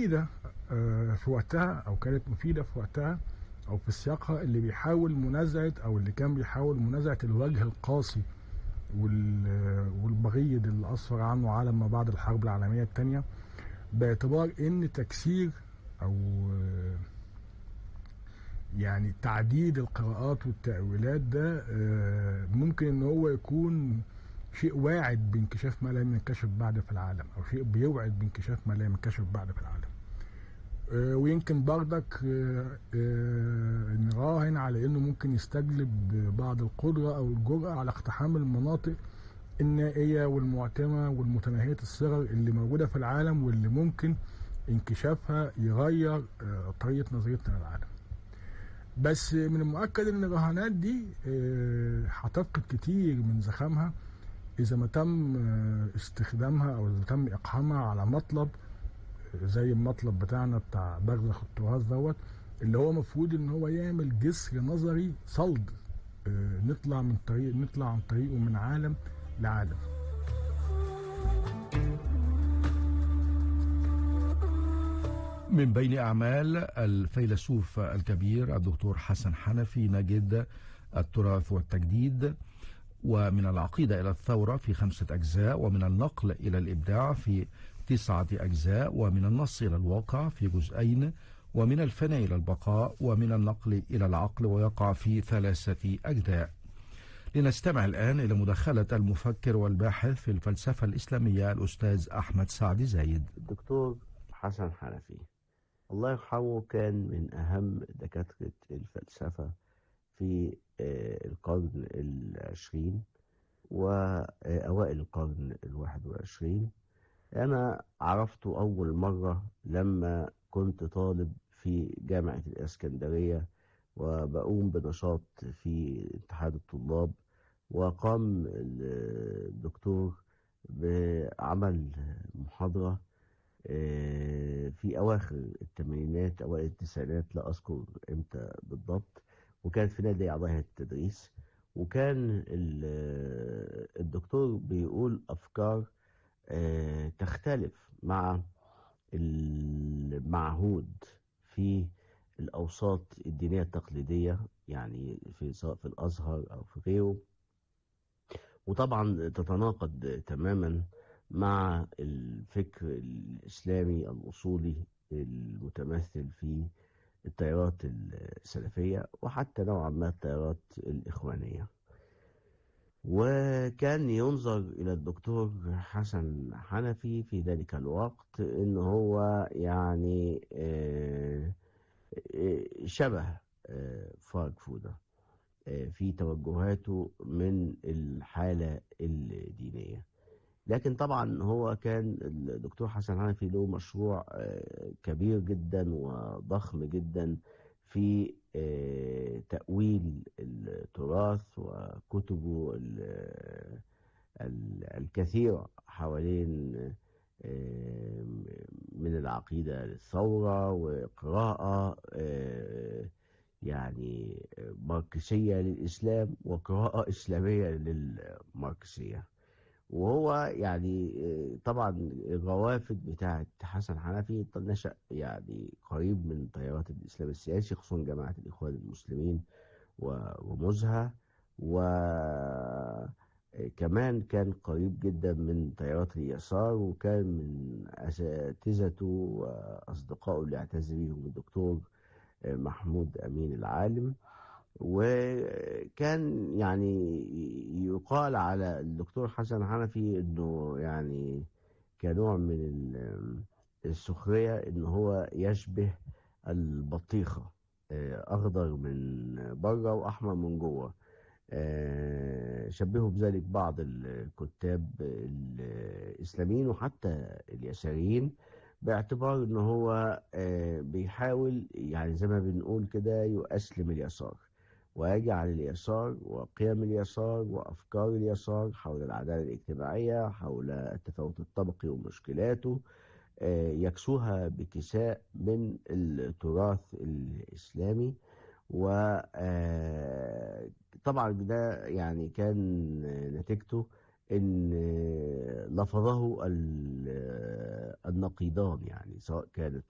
مفيدة آه، في وقتها أو كانت مفيدة في وقتها أو في سياقها اللي بيحاول منازعة أو اللي كان بيحاول منازعة الوجه القاسي وال- والبغيض اللي أسفر عنه عالم ما بعد الحرب العالمية الثانية باعتبار إن تكسير أو آه، يعني تعديد القراءات والتأويلات ده آه، ممكن ان هو يكون شيء واعد بانكشاف ما لا ينكشف بعد في العالم او شيء بيوعد بانكشاف ما لا ينكشف بعد في العالم آه، ويمكن بردك آه، آه، نراهن على انه ممكن يستجلب بعض القدرة او الجرأة على اقتحام المناطق النائية والمعتمة والمتناهية الصغر اللي موجودة في العالم واللي ممكن انكشافها يغير آه، طريقة نظرتنا للعالم بس من المؤكد ان الرهانات دي آه، هتفقد كتير من زخامها اذا ما تم آه، استخدامها او اذا تم اقحامها على مطلب آه، زي المطلب بتاعنا بتاع برزخ التراث دوت اللي هو مفروض ان هو يعمل جسر نظري صلد آه، نطلع من طريق نطلع عن طريقه من عالم لعالم من بين أعمال الفيلسوف الكبير الدكتور حسن حنفي نجد التراث والتجديد ومن العقيدة إلى الثورة في خمسة أجزاء ومن النقل إلى الإبداع في تسعة أجزاء ومن النص إلى الواقع في جزئين ومن الفناء إلى البقاء ومن النقل إلى العقل ويقع في ثلاثة أجزاء لنستمع الآن إلى مداخلة المفكر والباحث في الفلسفة الإسلامية الأستاذ أحمد سعد زايد الدكتور حسن حنفي الله يرحمه كان من أهم دكاترة الفلسفة في آه، القرن العشرين وأوائل القرن الواحد والعشرين أنا عرفته أول مرة لما كنت طالب في جامعة الإسكندرية وبقوم بنشاط في اتحاد الطلاب وقام الدكتور بعمل محاضرة آه، في أواخر الثمانينات أوائل التسعينات لا أذكر إمتى بالضبط وكانت في نادي أعضاء هيئة التدريس وكان ال- الدكتور بيقول أفكار آه، تختلف مع المعهود في الأوساط الدينية التقليدية يعني في سواء في الأزهر أو في غيره وطبعا تتناقض تماما مع الفكر الإسلامي الأصولي المتمثل في التيارات السلفية وحتى نوعا ما التيارات الإخوانية وكان ينظر إلى الدكتور حسن حنفي في ذلك الوقت إن هو يعني آه، آه، شبه آه، فارغ فودة آه، في توجهاته من الحالة الدينية لكن طبعا هو كان الدكتور حسن حنفي له مشروع آه، كبير جدا وضخم جدا في آه، تأويل التراث وكتبه ال- ال- الكثيرة حوالين آه، من العقيدة للثورة وقراءة آه، يعني ماركسية للإسلام وقراءة إسلامية للماركسية وهو يعني آه، طبعا الروافد بتاعت حسن حنفي نشأ يعني قريب من تيارات الإسلام السياسي خصوصا جماعة الإخوان المسلمين ورموزها وكمان كان قريب جدا من تيارات اليسار وكان من أساتذته وأصدقائه اللي اعتز بيهم الدكتور آه، محمود أمين العالم وكان يعني يقال على الدكتور حسن حنفي انه يعني كنوع من ال- السخرية ان هو يشبه البطيخة آه، اخضر من بره واحمر من جوه آه، شبهوا بذلك بعض الكتاب الاسلاميين وحتى اليساريين باعتبار ان هو آه، بيحاول يعني زي ما بنقول كده يؤسلم اليسار ويجعل اليسار وقيم اليسار وأفكار اليسار حول العدالة الاجتماعية حول التفاوت الطبقي ومشكلاته آه، يكسوها بكساء من التراث الإسلامي وطبعا ده يعني كان نتيجته ان لفظه ال- النقيضان يعني سواء كانت